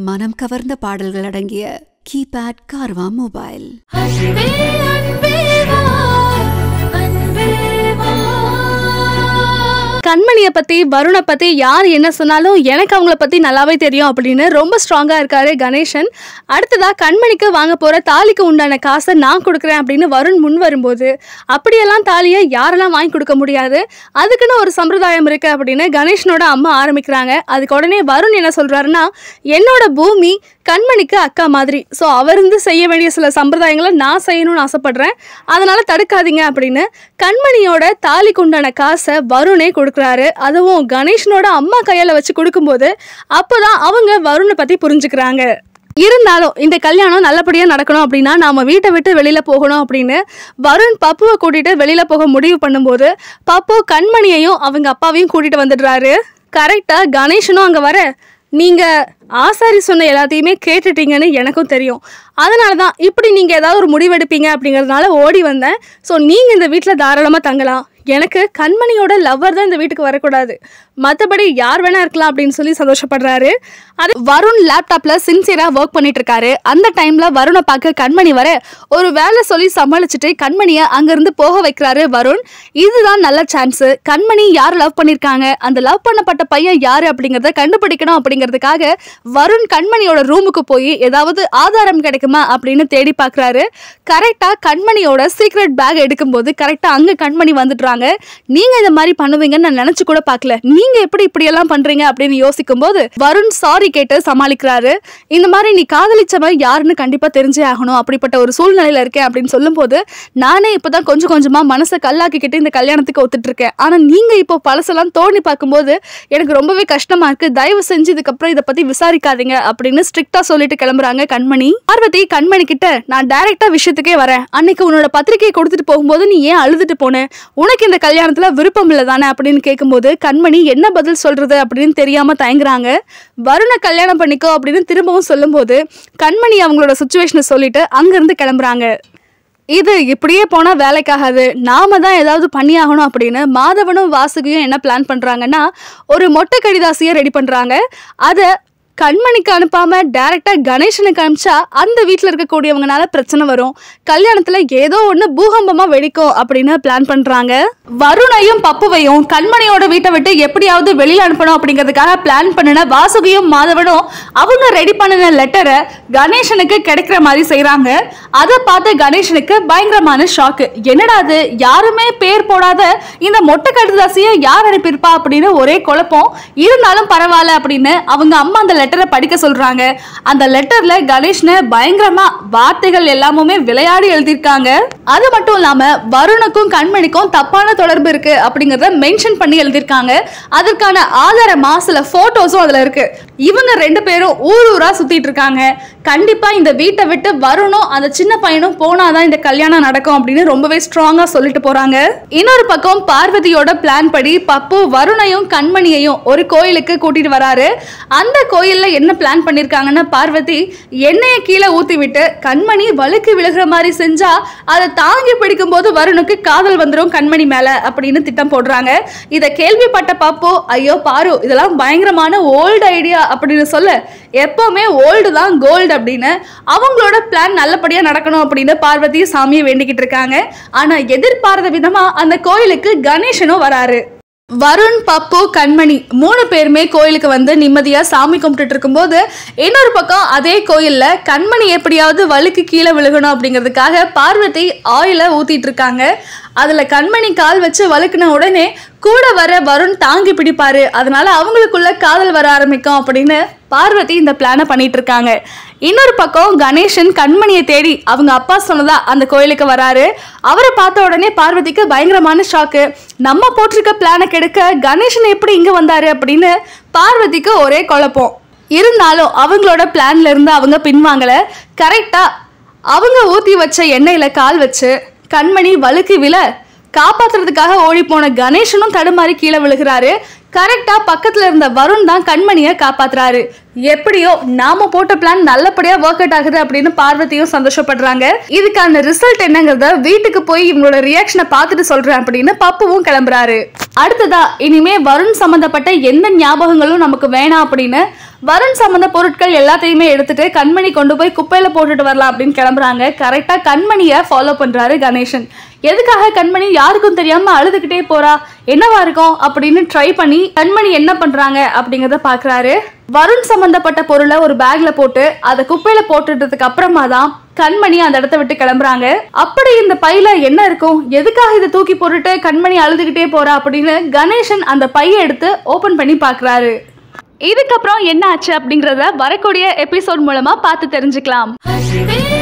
மனம் கவர்ந்த பாடல்கள் அடங்கிய கீபேட் கார்வா மொபைல் அன்பே அன்பே வா அன்பே வா கண்மணியை பத்தி வருணை பத்தி யார் என்ன சொன்னாலும் எனக்கு அவங்கள பத்தி நல்லாவே தெரியும் அப்படின்னு ரொம்ப ஸ்ட்ராங்கா இருக்காரு கணேசன் அடுத்ததா கண்மணிக்கு வாங்க போற தாலிக்கு உண்டான காசை நான் கொடுக்குறேன் அப்படின்னு வருண் முன் வரும்போது அப்படியெல்லாம் தாலியை யாரெல்லாம் வாங்கி கொடுக்க முடியாது அதுக்குன்னு ஒரு சம்பிரதாயம் இருக்கு அப்படின்னு கணேசனோட அம்மா ஆரம்பிக்கிறாங்க அதுக்கு உடனே வருண் என்ன சொல்றாருன்னா என்னோட பூமி கண்மணிக்கு அக்கா மாதிரி ஸோ அவர் இருந்து செய்ய வேண்டிய சில சம்பிரதாயங்களை நான் செய்யணும்னு ஆசைப்படுறேன் அதனால தடுக்காதீங்க அப்படின்னு கண்மணியோட தாலிக்கு உண்டான காசை வருணே கொடுக்குறாரு அதுவும் கணேஷனோட அம்மா கையால் வச்சு கொடுக்கும்போது அப்போதான் அவங்க வருணை பற்றி புரிஞ்சுக்கிறாங்க இருந்தாலும் இந்த கல்யாணம் நல்லபடியாக நடக்கணும் அப்படின்னா நாம வீட்டை விட்டு வெளியில் போகணும் அப்படின்னு வருண் பப்புவை கூட்டிட்டு வெளியில் போக முடிவு பண்ணும்போது பப்பு கண்மணியையும் அவங்க அப்பாவையும் கூட்டிட்டு வந்துடுறாரு கரெக்டாக கணேஷனும் அங்கே வர நீங்கள் ஆசாரி சொன்ன எல்லாத்தையுமே கேட்டுட்டீங்கன்னு எனக்கும் தெரியும் அதனால தான் இப்படி நீங்கள் ஏதாவது ஒரு முடிவெடுப்பீங்க அப்படிங்கிறதுனால ஓடி வந்தேன் ஸோ நீங்கள் இந்த வீட்டில் தாராளமாக தங்கலாம் எனக்கு கண்மணியோட லவ்வர் தான் இந்த வீட்டுக்கு வரக்கூடாது மற்றபடி யார் வேணா இருக்கலாம் அப்படின்னு சொல்லி சந்தோஷப்படுறாரு அது வருண் லேப்டாப்ல சின்சியரா ஒர்க் பண்ணிட்டு இருக்காரு அந்த டைம்ல வருணை பார்க்க கண்மணி வர ஒரு வேலை சொல்லி சமாளிச்சுட்டு கண்மணியை அங்கிருந்து போக வைக்கிறாரு வருண் இதுதான் நல்ல சான்ஸ் கண்மணி யார் லவ் பண்ணிருக்காங்க அந்த லவ் பண்ணப்பட்ட பையன் யாரு அப்படிங்கறத கண்டுபிடிக்கணும் அப்படிங்கிறதுக்காக வருண் கண்மணியோட ரூமுக்கு போய் ஏதாவது ஆதாரம் கிடைக்குமா அப்படின்னு தேடி பார்க்கறாரு கரெக்டா கண்மணியோட சீக்ரெட் பேக் எடுக்கும்போது கரெக்டா அங்க கண்மணி வந்துடுறாங்க நீங்க இந்த மாதிரி பண்ணுவீங்கன்னு நான் நினைச்சு கூட பார்க்கல நீங்க எப்படி இப்படி எல்லாம் பண்றீங்க அப்படின்னு யோசிக்கும் போது வருண் சாரி கேட்டு சமாளிக்கிறாரு இந்த மாதிரி நீ காதலிச்சவன் யாருன்னு கண்டிப்பா தெரிஞ்சே ஆகணும் அப்படிப்பட்ட ஒரு சூழ்நிலையில இருக்கேன் அப்படின்னு சொல்லும்போது நானே இப்பதான் கொஞ்சம் கொஞ்சமா மனசை கல்லாக்கிக்கிட்டு இந்த கல்யாணத்துக்கு ஒத்துட்டு இருக்கேன் ஆனா நீங்க இப்போ பழசெல்லாம் தோண்டி பார்க்கும்போது எனக்கு ரொம்பவே கஷ்டமா இருக்கு தயவு செஞ்சு இதுக்கப்புறம் இதை பத்தி விசாரிக்காதீங்க அப்படின்னு ஸ்ட்ரிக்டா சொல்லிட்டு கிளம்புறாங்க கண்மணி பார்வதி கண்மணி கிட்ட நான் டைரக்டா விஷயத்துக்கே வரேன் அன்னைக்கு உன்னோட பத்திரிக்கையை கொடுத்துட்டு போகும்போது நீ ஏன் அழுதுட்டு போன உனக்கு இந்த கல்யாணத்துல விருப்பம் இல்லை தானே அப்படின்னு கேட்கும்போது கண்மணி என்ன பதில் சொல்றது அப்படின்னு தெரியாம தயங்குறாங்க வருண கல்யாணம் பண்ணிக்கோ அப்படின்னு திரும்பவும் சொல்லும்போது கண்மணி அவங்களோட சுச்சுவேஷனை சொல்லிட்டு அங்கிருந்து கிளம்புறாங்க இது இப்படியே போனால் வேலைக்காகாது நாம தான் ஏதாவது பண்ணி ஆகணும் அப்படின்னு மாதவனும் வாசுகியும் என்ன பிளான் பண்ணுறாங்கன்னா ஒரு மொட்டை கடிதாசியை ரெடி பண்ணுறாங்க அதை கண்மணிக்கு அனுப்பாம டைரக்டா கணேசனுக்கு அனுப்பிச்சா அந்த வீட்டில் இருக்கக்கூடியவங்கனால பிரச்சனை வரும் கல்யாணத்துல ஏதோ ஒன்று பூகம்பமா வெடிக்கும் அப்படின்னு பிளான் பண்றாங்க வருணையும் பப்புவையும் கண்மணியோட வீட்டை விட்டு எப்படியாவது வெளியில அனுப்பணும் அப்படிங்கிறதுக்காக பிளான் பண்ணின வாசுகியும் மாதவனும் அவங்க ரெடி பண்ணின லெட்டரை கணேசனுக்கு கிடைக்கிற மாதிரி செய்றாங்க அதை பார்த்த கணேசனுக்கு பயங்கரமான ஷாக்கு என்னடா அது யாருமே பேர் போடாத இந்த மொட்டை கடுதாசியை யார் அனுப்பியிருப்பா அப்படின்னு ஒரே குழப்பம் இருந்தாலும் பரவாயில்ல அப்படின்னு அவங்க அம்மா அந்த லெட்டரை படிக்க சொல்றாங்க அந்த லெட்டர்ல கணேஷ்னு பயங்கரமா வார்த்தைகள் எல்லாமுமே விளையாடி எழுதியிருக்காங்க அது மட்டும் இல்லாம வருணுக்கும் கண்மணிக்கும் தப்பான தொடர்பு இருக்கு அப்படிங்கறத மென்ஷன் பண்ணி எழுதியிருக்காங்க அதற்கான ஆதாரமா சில போட்டோஸும் அதுல இருக்கு இவங்க ரெண்டு பேரும் ஊர் ஊரா சுத்திட்டு இருக்காங்க கண்டிப்பா இந்த வீட்டை விட்டு வருணும் அந்த சின்ன பையனும் போனாதான் இந்த கல்யாணம் நடக்கும் அப்படின்னு ரொம்பவே ஸ்ட்ராங்கா சொல்லிட்டு போறாங்க இன்னொரு பக்கம் பார்வதியோட பிளான் படி பப்பு வருணையும் கண்மணியையும் ஒரு கோயிலுக்கு கூட்டிட்டு வராரு அந்த கோயில்ல என்ன பிளான் பண்ணிருக்காங்கன்னா பார்வதி எண்ணெயை கீழே ஊத்தி விட்டு கண்மணி வழுக்கு விழுகிற மாதிரி செஞ்சா அதை தாங்கி பிடிக்கும் போது வருணுக்கு காதல் வந்துடும் கண்மணி மேல அப்படின்னு திட்டம் போடுறாங்க இதை கேள்விப்பட்ட பப்பு ஐயோ பாரு இதெல்லாம் பயங்கரமான ஓல்டு ஐடியா அப்படின்னு சொல்ல எப்பவுமே ஓல்டு தான் கோல்டு அப்படின்னு அவங்களோட பிளான் நல்லபடியா நடக்கணும் அப்படின்னு பார்வதி சாமியை வேண்டிக்கிட்டு இருக்காங்க ஆனா எதிர்பாராத விதமா அந்த கோயிலுக்கு கணேசனும் வராரு வருண் பப்பு கண்மணி மூணு பேருமே கோயிலுக்கு வந்து நிம்மதியா சாமி கும்பிட்டுட்டு இருக்கும்போது இன்னொரு பக்கம் அதே கோயில்ல கண்மணி எப்படியாவது வழுக்கு கீழே விழுகணும் அப்படிங்கிறதுக்காக பார்வதி ஆயில ஊத்திட்டு இருக்காங்க அதுல கண்மணி கால் வச்சு வழுக்குன உடனே கூட வர வருண் தாங்கி பிடிப்பாரு அதனால அவங்களுக்குள்ள காதல் வர ஆரம்பிக்கும் அப்படின்னு பார்வதி இந்த பிளானை பண்ணிட்டு இருக்காங்க இன்னொரு பக்கம் கணேசன் கண்மணியை தேடி அவங்க அப்பா சொன்னதா அந்த கோயிலுக்கு வராரு அவரை பார்த்த உடனே பார்வதிக்கு பயங்கரமான ஷாக்கு நம்ம போட்டிருக்க பிளானை கெடுக்க கணேசன் எப்படி இங்க வந்தாரு அப்படின்னு பார்வதிக்கு ஒரே குழப்பம் இருந்தாலும் அவங்களோட பிளான்ல இருந்து அவங்க பின்வாங்கல கரெக்டா அவங்க ஊத்தி வச்ச எண்ணெயில கால் வச்சு கண்மணி வழுக்கு விழ காப்பாத்துறதுக்காக ஓடி போன கணேசனும் தடுமாறி கீழே விழுகிறாரு கரெக்டா பக்கத்துல இருந்த வருண் தான் கண்மணியை காப்பாத்துறாரு எப்படியோ நாம போட்ட பிளான் நல்லபடியா ஒர்க் அவுட் ஆகுது அப்படின்னு பார்வதியும் சந்தோஷப்படுறாங்க இதுக்கான ரிசல்ட் என்னங்கிறத வீட்டுக்கு போய் இவங்களோட ரியாக்ஷனை பார்த்துட்டு சொல்றேன் அப்படின்னு பப்புவும் கிளம்புறாரு அடுத்ததா இனிமே வருண் சம்பந்தப்பட்ட எந்த ஞாபகங்களும் நமக்கு வேணாம் அப்படின்னு வருண் சம்பந்த பொருட்கள் எல்லாத்தையுமே எடுத்துட்டு கண்மணி கொண்டு போய் குப்பையில போட்டுட்டு வரலாம் அப்படின்னு கிளம்புறாங்க கரெக்டா கண்மணியை ஃபாலோ பண்றாரு கணேசன் எதுக்காக கண்மணி யாருக்கும் தெரியாம அழுதுகிட்டே போறா என்னவா இருக்கும் அப்படின்னு ட்ரை பண்ணி கண்மணி என்ன பண்றாங்க அப்படிங்கறத பாக்குறாரு வருண் சம்பந்தப்பட்ட பொருளை ஒரு பேக்ல போட்டு அதை குப்பையில போட்டுட்டதுக்கு அப்புறமா தான் கண்மணி அந்த இடத்த விட்டு கிளம்புறாங்க அப்படி இந்த பையில என்ன இருக்கும் எதுக்காக இதை தூக்கி போட்டுட்டு கண்மணி அழுதுகிட்டே போறா அப்படின்னு கணேசன் அந்த பையை எடுத்து ஓபன் பண்ணி பாக்குறாரு இதுக்கப்புறம் என்ன ஆச்சு அப்படிங்கறத வரக்கூடிய எபிசோட் மூலமா பார்த்து தெரிஞ்சுக்கலாம் அன்பே